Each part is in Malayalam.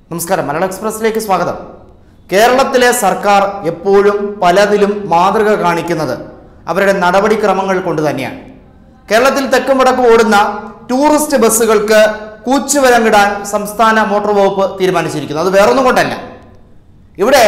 നമസ്കാരം മലയാള എക്സ്പ്രസിലേക്ക് സ്വാഗതം കേരളത്തിലെ സർക്കാർ എപ്പോഴും പലതിലും മാതൃക കാണിക്കുന്നത് അവരുടെ നടപടിക്രമങ്ങൾ കൊണ്ട് തന്നെയാണ് കേരളത്തിൽ തെക്കും വടക്കും ഓടുന്ന ടൂറിസ്റ്റ് ബസ്സുകൾക്ക് കൂച്ചുവിലങ്ങിടാൻ സംസ്ഥാന മോട്ടോർ വകുപ്പ് തീരുമാനിച്ചിരിക്കുന്നു അത് വേറൊന്നും കൊണ്ടല്ല ഇവിടെ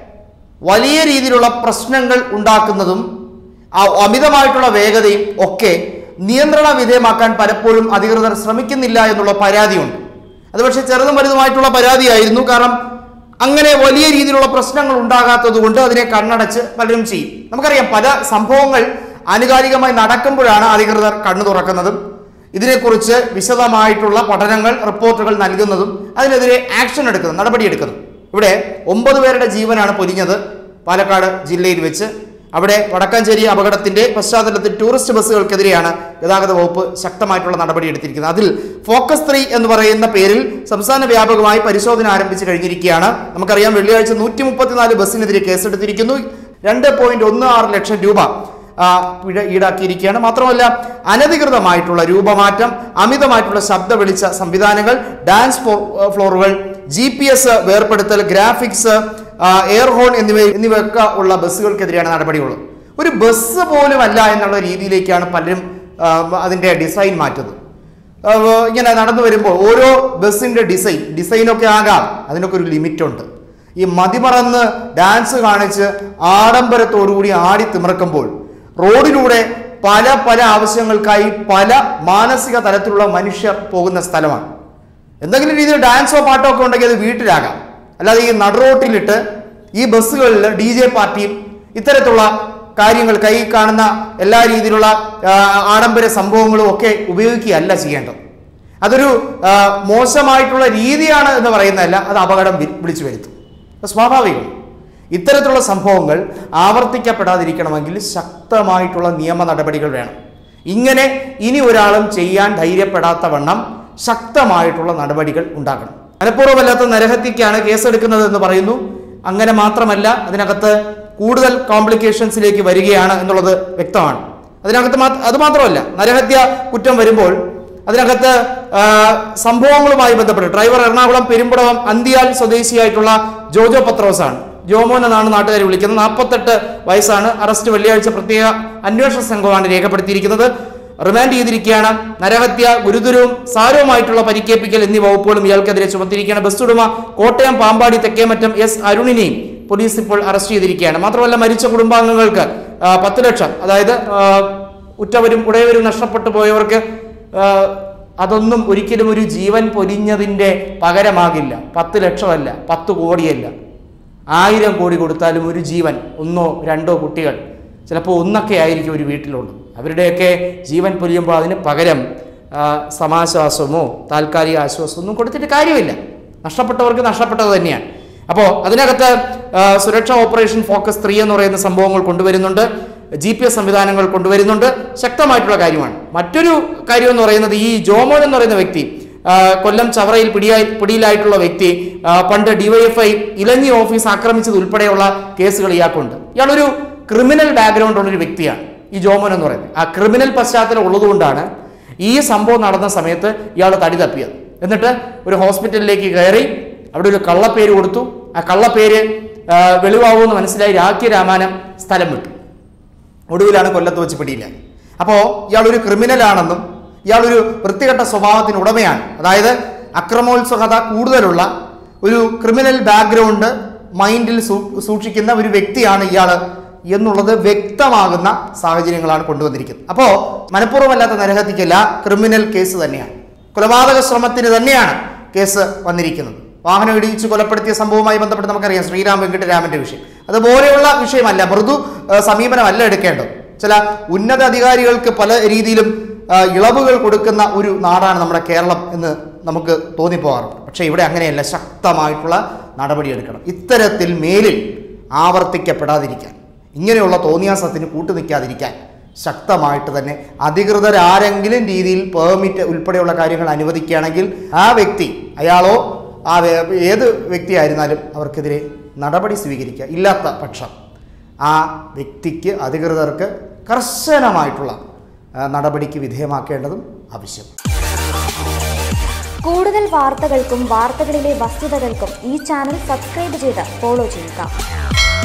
വലിയ രീതിയിലുള്ള പ്രശ്നങ്ങൾ ഉണ്ടാക്കുന്നതും ആ അമിതമായിട്ടുള്ള വേഗതയും ഒക്കെ നിയന്ത്രണ വിധേയമാക്കാൻ പലപ്പോഴും അധികൃതർ ശ്രമിക്കുന്നില്ല എന്നുള്ള പരാതിയുണ്ട് അത് പക്ഷേ ചെറുതും വലുതുമായിട്ടുള്ള പരാതിയായിരുന്നു കാരണം അങ്ങനെ വലിയ രീതിയിലുള്ള പ്രശ്നങ്ങൾ ഉണ്ടാകാത്തത് കൊണ്ട് അതിനെ കണ്ണടച്ച് പലരും ചെയ്യും നമുക്കറിയാം പല സംഭവങ്ങൾ ആനുകാലികമായി നടക്കുമ്പോഴാണ് അധികൃതർ കണ്ണു തുറക്കുന്നതും ഇതിനെക്കുറിച്ച് വിശദമായിട്ടുള്ള പഠനങ്ങൾ റിപ്പോർട്ടുകൾ നൽകുന്നതും അതിനെതിരെ ആക്ഷൻ എടുക്കുന്നതും നടപടിയെടുക്കുന്നതും ഇവിടെ ഒമ്പത് പേരുടെ ജീവനാണ് പൊലിഞ്ഞത് പാലക്കാട് ജില്ലയിൽ വെച്ച് അവിടെ വടക്കാഞ്ചേരി അപകടത്തിന്റെ പശ്ചാത്തലത്തിൽ ടൂറിസ്റ്റ് ബസ്സുകൾക്കെതിരെയാണ് ഗതാഗത വകുപ്പ് ശക്തമായിട്ടുള്ള നടപടി എടുത്തിരിക്കുന്നത് അതിൽ ഫോക്കസ് ത്രീ എന്ന് പറയുന്ന പേരിൽ സംസ്ഥാന വ്യാപകമായി പരിശോധന ആരംഭിച്ചു കഴിഞ്ഞിരിക്കുകയാണ് നമുക്കറിയാം വെള്ളിയാഴ്ച നൂറ്റി മുപ്പത്തിനാല് ബസ്സിനെതിരെ കേസെടുത്തിരിക്കുന്നു രണ്ട് പോയിന്റ് ഒന്ന് ആറ് ലക്ഷം രൂപ ആ, പിഴ ഈടാക്കിയിരിക്കുകയാണ് മാത്രമല്ല അനധികൃതമായിട്ടുള്ള രൂപമാറ്റം അമിതമായിട്ടുള്ള ശബ്ദ വെളിച്ച സംവിധാനങ്ങൾ ഡാൻസ് ഫ്ലോ- ഫ്ലോറുകൾ ജി പി എസ് വേർപ്പെടുത്തൽ ഗ്രാഫിക്സ് ആ, എയർ ഹോൺ എന്നിവ എന്നിവയൊക്കെ ഉള്ള ബസ്സുകൾക്കെതിരെയാണ് നടപടിയുള്ളത് ഒരു ബസ് പോലും അല്ല എന്നുള്ള രീതിയിലേക്കാണ് പലരും ആ, അതിന്റെ ഡിസൈൻ മാറ്റുന്നത് ആ, ഇങ്ങനെ നടന്നു വരുമ്പോൾ ഓരോ ബസ്സിന്റെ ഡിസൈൻ ഡിസൈനൊക്കെ ആകാം അതിനൊക്കെ ഒരു ലിമിറ്റ് ഉണ്ട് ഈ മതിമറന്ന് ഡാൻസ് കാണിച്ച് ആഡംബരത്തോടുകൂടി ആടി തിമിറക്കുമ്പോൾ റോഡിലൂടെ പല പല ആവശ്യങ്ങൾക്കായി പല മാനസിക തലത്തിലുള്ള മനുഷ്യർ പോകുന്ന സ്ഥലമാണ് എന്തെങ്കിലും രീതിയിൽ ഡാൻസോ പാട്ടോ ഒക്കെ ഉണ്ടെങ്കിൽ അത് വീട്ടിലാകാം അല്ലാതെ ഈ നടുറോട്ടിലിട്ട് ഈ ബസ്സുകളിൽ ഡി ജെ പാർട്ടിയും ഇത്തരത്തിലുള്ള കാര്യങ്ങൾ കൈ കാണുന്ന എല്ലാ രീതിയിലുള്ള ആ, ആഡംബര സംഭവങ്ങളും ഒക്കെ ഉപയോഗിക്കുകയല്ല ചെയ്യേണ്ടത് അതൊരു ആ, മോശമായിട്ടുള്ള രീതിയാണ് എന്ന് പറയുന്നതല്ല അത് അപകടം വി- വിളിച്ചു വരുത്തും അത് സ്വാഭാവികം ഇത്തരത്തിലുള്ള സംഭവങ്ങൾ ആവർത്തിക്കപ്പെടാതിരിക്കണമെങ്കിൽ ശക്തമായിട്ടുള്ള നിയമ നടപടികൾ വേണം ഇങ്ങനെ ഇനി ഒരാളും ചെയ്യാൻ ധൈര്യപ്പെടാത്ത വണ്ണം ശക്തമായിട്ടുള്ള നടപടികൾ ഉണ്ടാകണം മനഃപൂർവ്വമല്ലാത്ത നരഹത്യക്കാണ് കേസെടുക്കുന്നത് എന്ന് പറയുന്നു അങ്ങനെ മാത്രമല്ല അതിനകത്ത് കൂടുതൽ കോംപ്ലിക്കേഷൻസിലേക്ക് വരികയാണ് എന്നുള്ളത് വ്യക്തമാണ് അതിനകത്ത് മാ- അത് മാത്രമല്ല നരഹത്യ കുറ്റം വരുമ്പോൾ അതിനകത്ത് ആ, സംഭവങ്ങളുമായി ബന്ധപ്പെട്ട് ഡ്രൈവർ എറണാകുളം പെരുമ്പടവം അന്തിയാൽ സ്വദേശിയായിട്ടുള്ള ജോജോ പത്രോസ് ആണ് ജോമോൻ എന്നാണ് നാട്ടുകാർ വിളിക്കുന്നത് നാൽപ്പത്തെട്ട് വയസ്സാണ് അറസ്റ്റ് വെള്ളിയാഴ്ച പ്രത്യേക അന്വേഷണ സംഘമാണ് രേഖപ്പെടുത്തിയിരിക്കുന്നത് റിമാൻഡ് ചെയ്തിരിക്കുകയാണ് നരഹത്യ ഗുരുതരവും സാരവുമായിട്ടുള്ള പരിക്കേൽപ്പിക്കൽ എന്നീ വകുപ്പുകളും ഇയാൾക്കെതിരെ ചുമത്തിയിരിക്കുകയാണ് ബസ് ഉടമ കോട്ടയം പാമ്പാടി തെക്കേമറ്റം എസ് അരുണിനെയും പോലീസ് ഇപ്പോൾ അറസ്റ്റ് ചെയ്തിരിക്കുകയാണ് മാത്രമല്ല മരിച്ച കുടുംബാംഗങ്ങൾക്ക് ആ, പത്ത് ലക്ഷം അതായത് ആ, ഉറ്റവരും ഉടയവരും നഷ്ടപ്പെട്ടു പോയവർക്ക് ആ, അതൊന്നും ഒരിക്കലും ഒരു ജീവൻ പൊലിഞ്ഞതിൻ്റെ പകരമാകില്ല പത്ത് ലക്ഷമല്ല പത്ത് കോടിയല്ല ആയിരം കോടി കൊടുത്താലും ഒരു ജീവൻ ഒന്നോ രണ്ടോ കുട്ടികൾ ചിലപ്പോൾ ഒന്നൊക്കെ ആയിരിക്കും ഒരു വീട്ടിലുള്ളത് അവരുടെയൊക്കെ ജീവൻ പൊലിയുമ്പോൾ അതിന് പകരം ആ, സമാശ്വാസമോ താൽക്കാലിക ആശ്വാസമോ ഒന്നും കൊടുത്തിട്ട് കാര്യമില്ല നഷ്ടപ്പെട്ടവർക്ക് നഷ്ടപ്പെട്ടത് തന്നെയാണ് അപ്പോൾ അതിനകത്ത് ആ, സുരക്ഷാ ഓപ്പറേഷൻ ഫോക്കസ് ത്രീ എന്ന് പറയുന്ന സംഭവങ്ങൾ കൊണ്ടുവരുന്നുണ്ട് ജി പി എസ് സംവിധാനങ്ങൾ കൊണ്ടുവരുന്നുണ്ട് ശക്തമായിട്ടുള്ള കാര്യമാണ് മറ്റൊരു കാര്യം എന്ന് പറയുന്നത് ഈ ജോമോൻ എന്ന് പറയുന്ന വ്യക്തി ആ, കൊല്ലം ചവറയിൽ പിടിയായി പിടിയിലായിട്ടുള്ള വ്യക്തി ആ, പണ്ട് ഡിവൈഎഫ്ഐ ഇലഞ്ഞി ഓഫീസ് ആക്രമിച്ചത് ഉൾപ്പെടെയുള്ള കേസുകൾ ഇയാൾക്കുണ്ട് ഇയാളൊരു ക്രിമിനൽ ബാക്ക്ഗ്രൗണ്ട് ഉള്ള ഒരു വ്യക്തിയാണ് ഈ ജോമോൻ എന്ന് പറയുന്നത് ആ ക്രിമിനൽ പശ്ചാത്തലം ഉള്ളതുകൊണ്ടാണ് ഈ സംഭവം നടന്ന സമയത്ത് ഇയാൾ തടി തപ്പിയത് എന്നിട്ട് ഒരു ഹോസ്പിറ്റലിലേക്ക് കയറി അവിടെ ഒരു കള്ളപ്പേര് കൊടുത്തു ആ കള്ളപ്പേര് ആ, വെളിവാകുമെന്ന് മനസ്സിലായി രാഖ്യ രാമാനം സ്ഥലം വിട്ടു ഒടുവിലാണ് കൊല്ലത്ത് വെച്ച് പിടിയിലായി അപ്പോൾ ഇയാളൊരു ക്രിമിനലാണെന്നും ഇയാളൊരു വൃത്തികെട്ട സ്വഭാവത്തിന് ഉടമയാണ് അതായത് അക്രമോത്സുകത കൂടുതലുള്ള ഒരു ക്രിമിനൽ ബാക്ക്ഗ്രൗണ്ട് മൈൻഡിൽ സൂ- സൂക്ഷിക്കുന്ന ഒരു വ്യക്തിയാണ് ഇയാൾ എന്നുള്ളത് വ്യക്തമാകുന്ന സാഹചര്യങ്ങളാണ് കൊണ്ടുവന്നിരിക്കുന്നത് അപ്പോൾ മനഃപൂർവ്വമല്ലാത്ത നരഹത്യക്കല്ല ക്രിമിനൽ കേസ് തന്നെയാണ് കൊലപാതക ശ്രമത്തിന് തന്നെയാണ് കേസ് വന്നിരിക്കുന്നത് വാഹനം ഇടിയിച്ച് കൊലപ്പെടുത്തിയ സംഭവവുമായി ബന്ധപ്പെട്ട് നമുക്കറിയാം ശ്രീരാം വെങ്കിട്ടരാമന്റെ വിഷയം അതുപോലെയുള്ള വിഷയമല്ല മൃദു ആ, സമീപനമല്ല എടുക്കേണ്ടത് ചില ഉന്നത അധികാരികൾക്ക് പല രീതിയിലും ആ, ഇളവുകൾ കൊടുക്കുന്ന ഒരു നാടാണ് നമ്മുടെ കേരളം എന്ന് നമുക്ക് തോന്നിപ്പോകാറുണ്ട് പക്ഷേ ഇവിടെ അങ്ങനെയല്ല ശക്തമായിട്ടുള്ള നടപടിയെടുക്കണം ഇത്തരത്തിൽ മേലിൽ ആവർത്തിക്കപ്പെടാതിരിക്കാൻ ഇങ്ങനെയുള്ള തോന്നിയാസത്തിന് കൂട്ടുനിൽക്കാതിരിക്കാൻ ശക്തമായിട്ട് തന്നെ അധികൃതർ ആരെങ്കിലും രീതിയിൽ പെർമിറ്റ് ഉൾപ്പെടെയുള്ള കാര്യങ്ങൾ അനുവദിക്കുകയാണെങ്കിൽ ആ വ്യക്തി അയാളോ ആ വേ- ഏത് വ്യക്തിയായിരുന്നാലും അവർക്കെതിരെ നടപടി സ്വീകരിക്കുക ഇല്ലാത്ത പക്ഷം ആ വ്യക്തിക്ക് അധികൃതർക്ക് കർശനമായിട്ടുള്ള ആ, നടപടിക്ക് വിധേയമാക്കേണ്ടതും ആവശ്യമാണ് കൂടുതൽ വാർത്തകൾക്കും വാർത്തകളിലെ വസ്തുതകൾക്കും ഈ ചാനൽ സബ്സ്ക്രൈബ് ചെയ്ത് ഫോളോ ചെയ്യുക